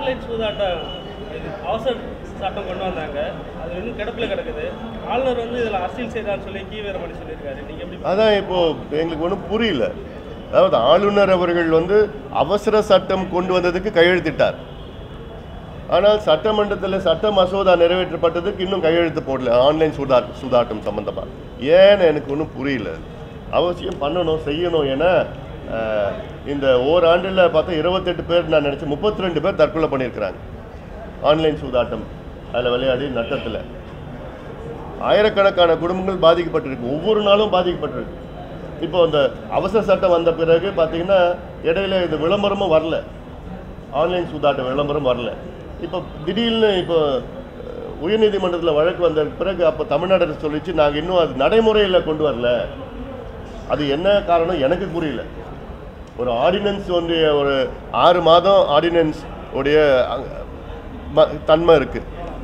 Online சூதாட்டம் இது அவசர சட்டம் கொண்டு வந்தாங்க அது இன்னும் கிடப்பில் கிடக்குது ஆளுநர் வந்து இதில் அரசியல் செய்கிறான்னு சொல்லி கி வீரமணி சொல்லியிருக்காரு நீங்கள் எப்படி அதான் இப்போ எங்களுக்கு ஒன்றும் புரியல அதாவது ஆளுநர் அவர்கள் வந்து அவசர சட்டம் கொண்டு வந்ததுக்கு கையெழுத்திட்டார் ஆனால் சட்டமன்றத்தில் சட்ட மசோதா நிறைவேற்றப்பட்டதுக்கு இன்னும் கையெழுத்து போடல ஆன்லைன் சூதா சூதாட்டம் சம்பந்தமாக ஏன்னு எனக்கு ஒன்றும் புரியல அவசியம் பண்ணணும் செய்யணும் ஏன்னா அஹ், இந்த ஓராண்டில் பார்த்தா இருபத்தெட்டு பேர் நான் நினச்சேன் முப்பத்தி ரெண்டு பேர் தற்கொலை பண்ணியிருக்கிறாங்க ஆன்லைன் சூதாட்டம் அதில் விளையாடி நட்டத்தில் ஆயிரக்கணக்கான குடும்பங்கள் பாதிக்கப்பட்டிருக்கு ஒவ்வொரு நாளும் பாதிக்கப்பட்டிருக்கு இப்போ அந்த அவசர சட்டம் வந்த பிறகு பார்த்தீங்கன்னா இடையில இது விளம்பரமும் வரல ஆன்லைன் சூதாட்ட விளம்பரம் வரல இப்போ திடீர்னு இப்போ அஹ், உயர்நீதிமன்றத்தில் வழக்கு வந்த பிறகு அப்போ தமிழ்நாடு அரசு சொல்லிச்சு நாங்கள் இன்னும் அது நடைமுறையில் கொண்டு வரல அது என்ன காரணம் எனக்கு புரியல ஒரு ஆர்டினன்ஸ் வந்து ஒரு ஆறு மாதம் ஆர்டினன்ஸ் உடைய அங்க, ம- தன்மை இருக்குது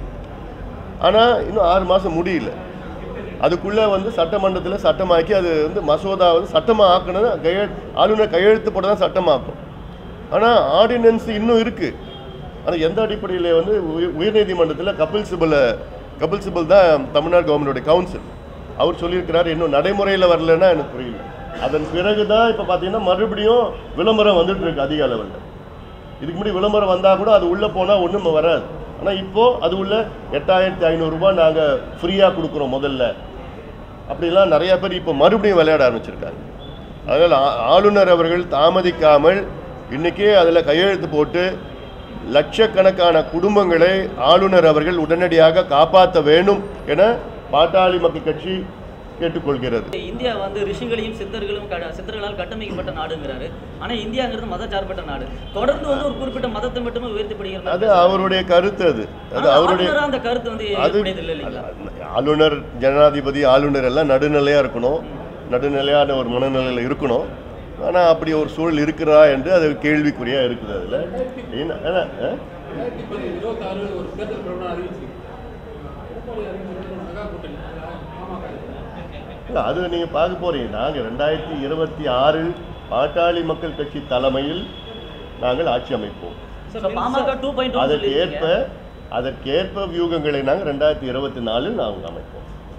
ஆனால் இன்னும் ஆறு மாதம் முடியல அதுக்குள்ளே வந்து சட்டமன்றத்தில் சட்டமாக்கி அது வந்து மசோதா வந்து சட்டமாக ஆக்கணும் கையெழு ஆளுநர் கையெழுத்து போட்டு தான் சட்டமாக்கும் ஆனால் ஆர்டினன்ஸ் இன்னும் இருக்குது ஆனால் எந்த அடிப்படையில் வந்து உய- உயர்நீதிமன்றத்தில் கபில் சிபலை கபில் சிபல் தான் தமிழ்நாடு கவர்மெண்டோட கவுன்சில் அவர் சொல்லியிருக்கிறார் இன்னும் நடைமுறையில் வரலன்னா எனக்கு புரியல அதன் பிறகு தான் இப்போ பார்த்தீங்கன்னா மறுபடியும் விளம்பரம் வந்துட்டு இருக்கு அதிக அளவில் இதுக்கு முன்னாடி விளம்பரம் வந்தால் கூட அது உள்ளே போனால் ஒன்றும் வராது ஆனால் இப்போது அது உள்ள எட்டாயிரத்தி ஐநூறுரூபா நாங்கள் ஃப்ரீயாக கொடுக்குறோம் முதல்ல அப்படிலாம் நிறைய பேர் இப்போ மறுபடியும் விளையாட ஆரம்பிச்சிருக்காங்க அதனால் ஆ- ஆளுநர் அவர்கள் தாமதிக்காமல் இன்றைக்கே அதில் கையெழுத்து போட்டு லட்சக்கணக்கான குடும்பங்களை ஆளுநர் அவர்கள் உடனடியாக காப்பாற்ற வேண்டும் என பாட்டாளி மக்கள் கட்சி கேட்டுக்கொள்கிறது இந்தியா வந்து ரிஷிகளையும் சித்தர்களும் க- சித்தர்களால் கட்டமைக்கப்பட்ட நாடுங்கிறாரு ஆனா இந்தியாங்கிறது மதச்சார்பற்ற நாடு தொடர்ந்து வந்து ஒரு குறிப்பிட்ட மதத்தை மட்டுமே உயர்த்தப்படுகிறது அது அவருடைய கருத்து அது அது அவருடைய அந்த கருத்து வந்து அது ஏற்புடையது இல்லை இல்லைங்களா ஆளுநர் ஜனாதிபதி ஆளுநர் எல்லாம் நடுநிலையாக இருக்கணும் நடுநிலையான ஒரு மனநிலையில் இருக்கணும் ஆனால் அப்படி ஒரு சூழல் இருக்கிறா என்று அது கேள்விக்குறியாக இருக்குது அதில் என்ன என்ன, ஆ? ரெண்டாயிரத்தி பதி இருபத்தாறு ஒரு தேர்தல் பிரகடனம் அறிவிச்சு எடப்பாடி அறிவிச்சு மெகா கூட்டணி பாமக இல்ல, அது நீங்கள் பார்க்க போறீங்க நாங்கள் ரெண்டாயிரத்தி இருபத்தி ஆறில் பாட்டாளி மக்கள் கட்சி தலைமையில் நாங்கள் ஆட்சி அமைப்போம் So, பாமக டூ பாயிண்ட் அதற்கேற்ப அதற்கேற்ப வியூகங்களை நாங்கள் ரெண்டாயிரத்தி இருபத்தி நாலில் நாங்கள் அமைப்போம்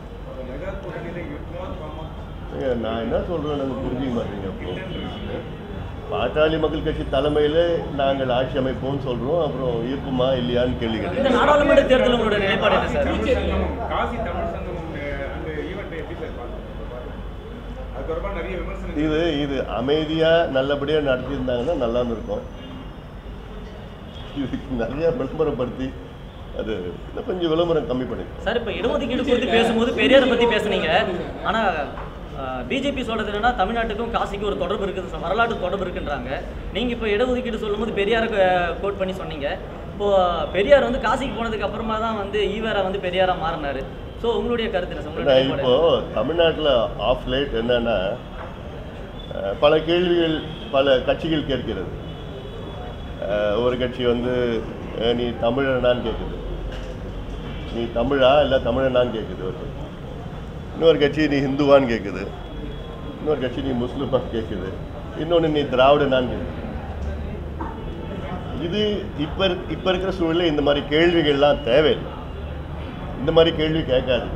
ஏங்க, நான் என்ன சொல்றேன் நாங்கள் புரிஞ்சுக்க மாட்டீங்க அப்போ பாட்டாளி மக்கள் கட்சி தலைமையில் நாங்கள் ஆட்சி அமைப்போம்னு சொல்றோம் அப்புறம் இருப்புமா இல்லையான்னு கேள்வி இந்த கேட்டீங்க நாடாளுமன்ற தேர்தல் உங்களோட நிலைப்பாடு என்ன சார் தமிழ் சங்கமம், காசி தமிழ் சங்கமம் அஹ், அந்த ஈவெண்ட்டை எப்படி சார் பார்க்குறீங்க அது தொடர்பாக நிறைய விமர்சனம் இது இது அமைதியாக நல்லபடியாக நடத்தியிருந்தாங்கன்னா நல்லா இருக்கும் இதுக்கு நிறைய விளம்பரப்படுத்தி அது இன்னும் கொஞ்சம் விளம்பரம் கம்மி பண்ணிக்கலாம் சார் இப்போ இடஒதுக்கீடு குறித்து பேசும்போது பெரியாரை பத்தி பேசுனீங்க ஆனா பிஜேபி சொல்றது என்னன்னா தமிழ்நாட்டுக்கும் காசிக்கும் ஒரு தொடர்பு இருக்குது சார், வரலாற்று தொடர்பு இருக்குன்றாங்க நீங்க இப்போ இடஒதுக்கீடு சொல்லும்போது பெரியாரை கோட் பண்ணி சொன்னீங்க இப்போ பெரியார் வந்து காசிக்கு போனதுக்கு அப்புறமா தான் வந்து ஈவேரா வந்து பெரியாரா மாறினாரு ஸோ உங்களுடைய கருத்து என்ன சார் உங்களுடைய நான் நிலைப்பாடு இப்போ என்ன? தமிழ்நாட்டில் ஆஃப் லைட் என்னன்னா அஹ், பல கேள்விகள் பல கட்சிகள் கேட்கிறது அஹ், ஒரு கட்சி வந்து அஹ், நீ தமிழனான்னு கேட்குது நீ தமிழா இல்லை தமிழனான்னு கேட்குது ஒரு கட்சி. இன்னொரு கட்சி நீ ஹிந்துவான்னு கேட்குது இன்னொரு கட்சி நீ முஸ்லிமான்னு கேட்குது இன்னொன்று நீ திராவிடனான்னு கேட்குது இது இப்போ இப்போ இருக்கிற சூழலில் இந்த மாதிரி கேள்விகள்லாம் தேவையில்லை இந்த மாதிரி கேள்வி கேட்காது